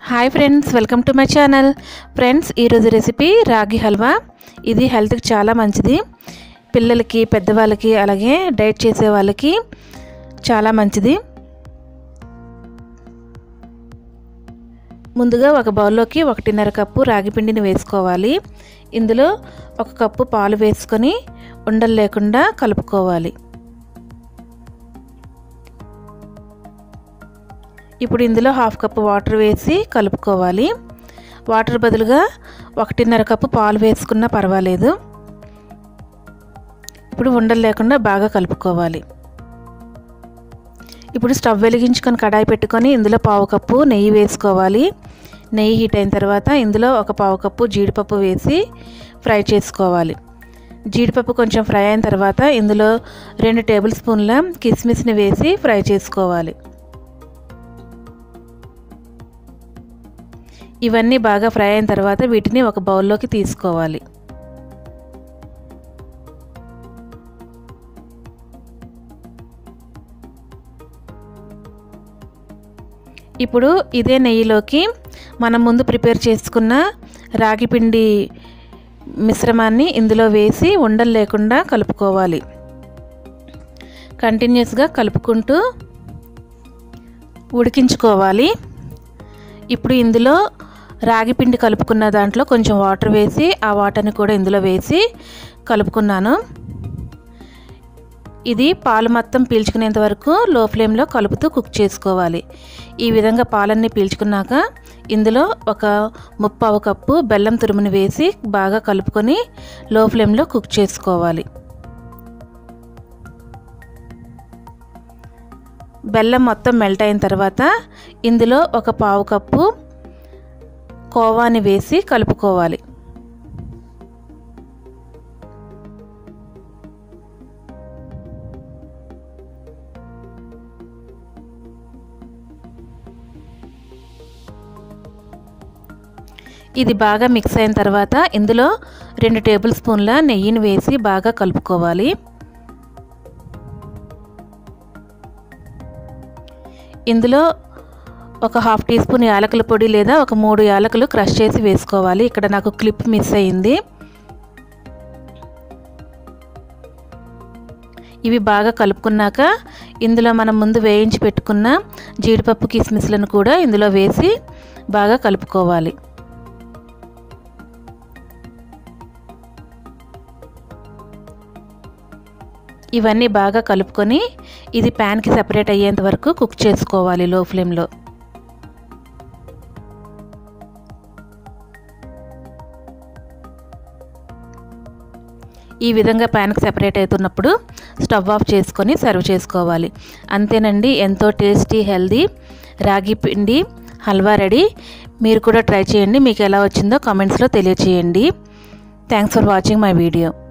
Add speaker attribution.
Speaker 1: hi friends welcome to my channel friends ఈరోజు recipe ragi halwa ఇది హెల్త్కి చాలా మంచిది పిల్లలకి పెద్దవాళ్ళకి అలాగే డైట్ చేసే వాళ్ళకి చాలా మంచిది ముందుగా ఒక బౌల్లోకి ఒకటిన్నర కప్పు రాగి పిండిని వేసుకోవాలి ఇందులో ఒక కప్పు పాలు వేసుకొని ఉండలు లేకుండా కలుపుకోవాలి ఇప్పుడు ఇందులో హాఫ్ కప్పు వాటర్ వేసి కలుపుకోవాలి వాటర్ బదులుగా ఒకటిన్నర కప్పు పాలు వేసుకున్నా పర్వాలేదు ఇప్పుడు ఉండలు లేకుండా బాగా కలుపుకోవాలి ఇప్పుడు స్టవ్ వెలిగించుకొని కడాయి పెట్టుకొని ఇందులో పావు కప్పు నెయ్యి వేసుకోవాలి నెయ్యి హీట్ అయిన తర్వాత ఇందులో ఒక పావు కప్పు జీడిపప్పు వేసి ఫ్రై చేసుకోవాలి జీడిపప్పు కొంచెం ఫ్రై అయిన తర్వాత ఇందులో రెండు టేబుల్ స్పూన్ల కిస్మిస్ని వేసి ఫ్రై చేసుకోవాలి ఇవన్నీ బాగా ఫ్రై అయిన తర్వాత వీటిని ఒక బౌల్లోకి తీసుకోవాలి ఇప్పుడు ఇదే నెయ్యిలోకి మనం ముందు ప్రిపేర్ చేసుకున్న రాగి పిండి మిశ్రమాన్ని ఇందులో వేసి ఉండలు లేకుండా కలుపుకోవాలి కంటిన్యూస్గా కలుపుకుంటూ ఉడికించుకోవాలి ఇప్పుడు ఇందులో రాగి పిండి కలుపుకున్న దాంట్లో కొంచెం వాటర్ వేసి ఆ వాటర్ని కూడా ఇందులో వేసి కలుపుకున్నాను ఇది పాలు మొత్తం పీల్చుకునేంత వరకు లో ఫ్లేమ్లో కలుపుతూ కుక్ చేసుకోవాలి ఈ విధంగా పాలన్నీ పీల్చుకున్నాక ఇందులో ఒక ముప్పావు కప్పు బెల్లం తురుముని వేసి బాగా కలుపుకొని లో ఫ్లేమ్లో కుక్ చేసుకోవాలి బెల్లం మొత్తం మెల్ట్ అయిన తర్వాత ఇందులో ఒక పావు కప్పు కోవాని వేసి కలుపుకోవాలి ఇది బాగా మిక్స్ అయిన తర్వాత ఇందులో రెండు టేబుల్ స్పూన్ల నెయ్యిని వేసి బాగా కలుపుకోవాలి ఇందులో ఒక హాఫ్ టీ స్పూన్ యాలకుల పొడి లేదా ఒక మూడు యాలకులు క్రష్ చేసి వేసుకోవాలి ఇక్కడ నాకు క్లిప్ మిస్ అయింది ఇవి బాగా కలుపుకున్నాక ఇందులో మనం ముందు వేయించి పెట్టుకున్న జీడిపప్పు కిస్మిస్లను కూడా ఇందులో వేసి బాగా కలుపుకోవాలి ఇవన్నీ బాగా కలుపుకొని ఇది ప్యాన్కి సెపరేట్ అయ్యేంత వరకు కుక్ చేసుకోవాలి లో ఫ్లేమ్లో ఈ విధంగా ప్యాన్కి సెపరేట్ అవుతున్నప్పుడు స్టవ్ ఆఫ్ చేసుకొని సర్వ్ చేసుకోవాలి అంతేనండి ఎంతో టేస్టీ హెల్దీ రాగి పిండి హల్వా రెడీ మీరు కూడా ట్రై చేయండి మీకు ఎలా వచ్చిందో కామెంట్స్లో తెలియచేయండి thanks for watching my video